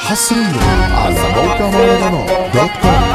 حصريا على موقع مهرجانات دوت كوم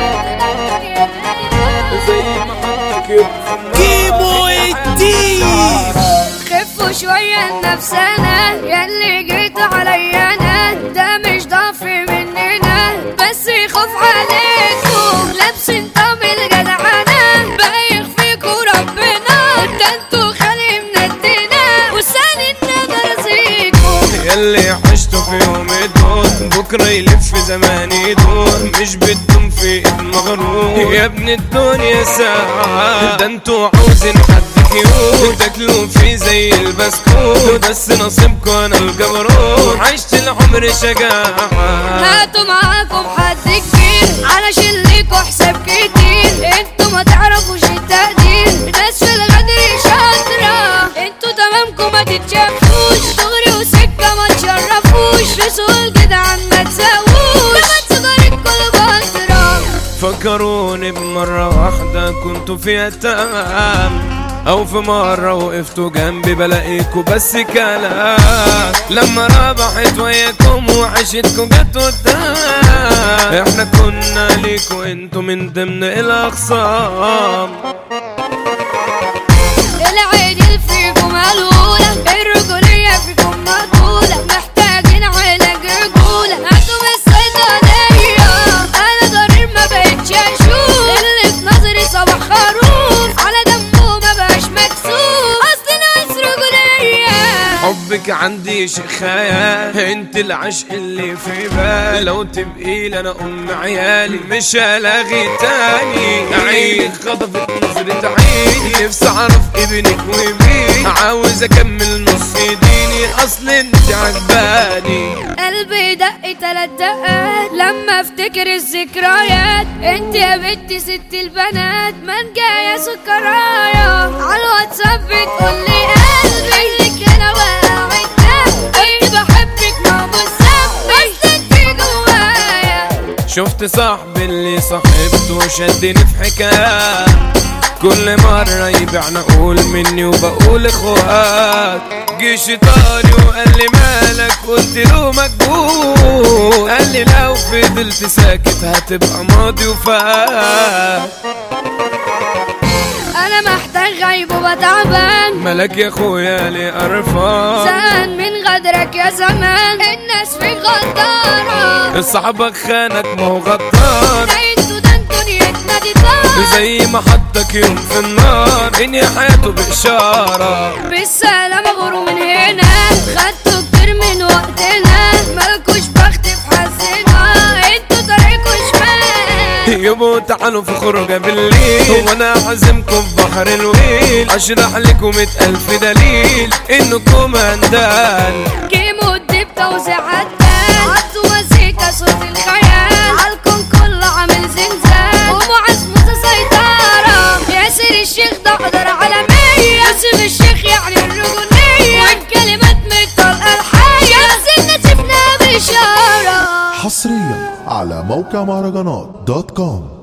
زي ما حطك يبقى كيمو الدين خفوا شوية نفسنا ياللي جيت عليا انا ده مش ضعف مننا بس خوف عليكم لابسين طعم الجدعنة بايخ فيكوا ربنا ده انتوا خالي مندنا وسالي ان انا رزيكم ياللي عشتوا في يوم الدور بكرة يلف زمان يدور مش بدهم في ايد مغرور يا ابن الدنيا ساعة ده انتوا عاوزين حد كيوت تاكلوا فيه زي البسكوت بس نصيبكم انا الجبروت عشت العمر شجاعة هاتوا معاكم حد كبير علشان ليكوا حساب كتير انتوا ما تعرفوش التقدير ناس في الغدر شاطرة انتوا تمامكم ما تتشافوش دغري وسكة ما تشرفوش بسوق الجدعان ما تساووش كمان سجارة كل فترة فكروني بمرة واحدة كنتوا فيها تمام او في مرة وقفتوا جنبي بلاقيكوا بس كلام لما ربحت وياكم وعشتكوا جت قدام احنا كنا ليكوا انتوا من ضمن الاخصام العيد فيكم ملولة الرجولية فيكم مقبولة محتاجين علاج رجولة هاتوا من الصيدلية أنا ضرير ما بقتش أشوف اللي في نظري صباح خروف على دمه ما بقاش مكسوف أصل ناس رجولية حبك عندي شيء خيال انت العشق اللي في بالي لو تبقي لي انا ام عيالي مش هلاغي تاني عينك خطفت نظرة عيني نفسي اعرف ابنك ومين عاوز اكمل نص ديني اصل انت عجباني قلبي دق تلات دقات لما افتكر الذكريات انت يا بنتي ست البنات من جاية سكرايا عالواتساب بتقولي قلبي لك انا واقع انت بحبك ما مسمي اصل انت جوايا شفت صاحبي اللي صاحبته شدني في حكاية كل مرة يبيعنا اقول مني وبقول اخوات جه شيطاني وقال لي مالك قلت له مجبور قال لي لو فضلت ساكت هتبقى ماضي وفات انا محتاج غيبوبة تعبان مالك يا اخويا ليه قرفان زهقان من غدرك يا زمان الناس في غدارة صاحبك خانك ما هو غدار انتوا ده انتوا نيتنا دي طار زي ما حطك يوم في النار اني حياته بإشارة بالسلامة غوروا من هنا خدتوا كتير من وقتنا مالكوش بخت في حظنا انتوا طريقكوا شمال يبقوا تعالوا في خروجة بالليل وانا عازمكم في بحر الويل اشرح لكم مئة الف دليل انكم هندال كيمو الدب توزيع عدال عطوا مزيكا صوت الخيال عالكم كله عامل زنزان ومعز موسى سيطرة ياسر الشيخ ده قدر عالمية ياسر الشيخ يعني الرجولية والكلمات من الطلقة الحية نزلنا شفنا بإشارة حصريا على موقع مهرجانات دوت كوم